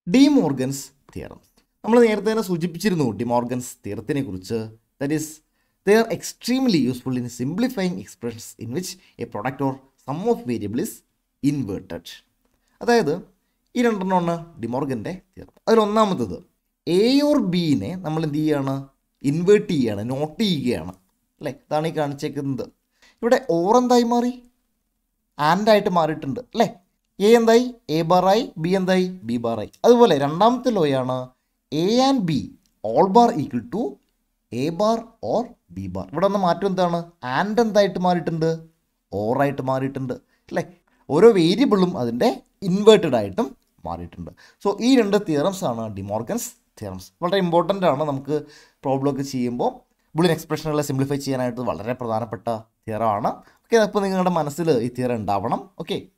De Morgan's theorem നമ്മൾ നേരത്തെ തന്നെ സൂചിപ്പിച്ചിരുന്നു ഡിമോർഗൻസ് തിയറത്തിനെ കുറിച്ച് that is they are extremely useful in simplifying expressions in which a product or sum of variable is inverted അതായത് ഈ രണ്ടെണ്ണമാണ് ഡിമോർഗൻ്റെ തിയറം അതിലൊന്നാമത്തത് എ ഓർ ബിനെ നമ്മൾ എന്ത് ചെയ്യുകയാണ് ഇൻവേർട്ട് ചെയ്യുകയാണ് നോട്ട് ചെയ്യുകയാണ് അല്ലേ ഇതാണ് ഈ കാണിച്ചേക്കുന്നത് ഇവിടെ ഓർ എന്തായി മാറി ആൻഡ് ആയിട്ട് മാറിയിട്ടുണ്ട് അല്ലേ എ എന്തായി എ ബാറായി ബി എന്തായി ബി ബാറായി അതുപോലെ രണ്ടാമത്തെ ലോയാണ് A and B whole bar equal to A bar or B bar ഇവിടെ വന്ന മാറ്റം എന്താണ് ആൻഡ് എന്തായിട്ട് മാറിയിട്ടുണ്ട് ഓറായിട്ട് മാറിയിട്ടുണ്ട് അല്ലേ ഓരോ വേരിയബിളും അതിൻ്റെ ഇൻവേർട്ടഡ് ആയിട്ടും മാറിയിട്ടുണ്ട് സോ ഈ രണ്ട് തിയറംസ് ആണ് ഡിമോർഗൻസ് തിയറംസ് വളരെ ഇമ്പോർട്ടൻ്റ് ആണ് നമുക്ക് പ്രോബ്ലം ഒക്കെ ചെയ്യുമ്പോൾ ബുളിൻ എക്സ്പ്രഷനുകളെ സിംപ്ലിഫൈ ചെയ്യാനായിട്ട് വളരെ പ്രധാനപ്പെട്ട തിയറമാണ് ഓക്കെ അപ്പോൾ നിങ്ങളുടെ മനസ്സിൽ ഈ തിയറം ഉണ്ടാവണം ഓക്കെ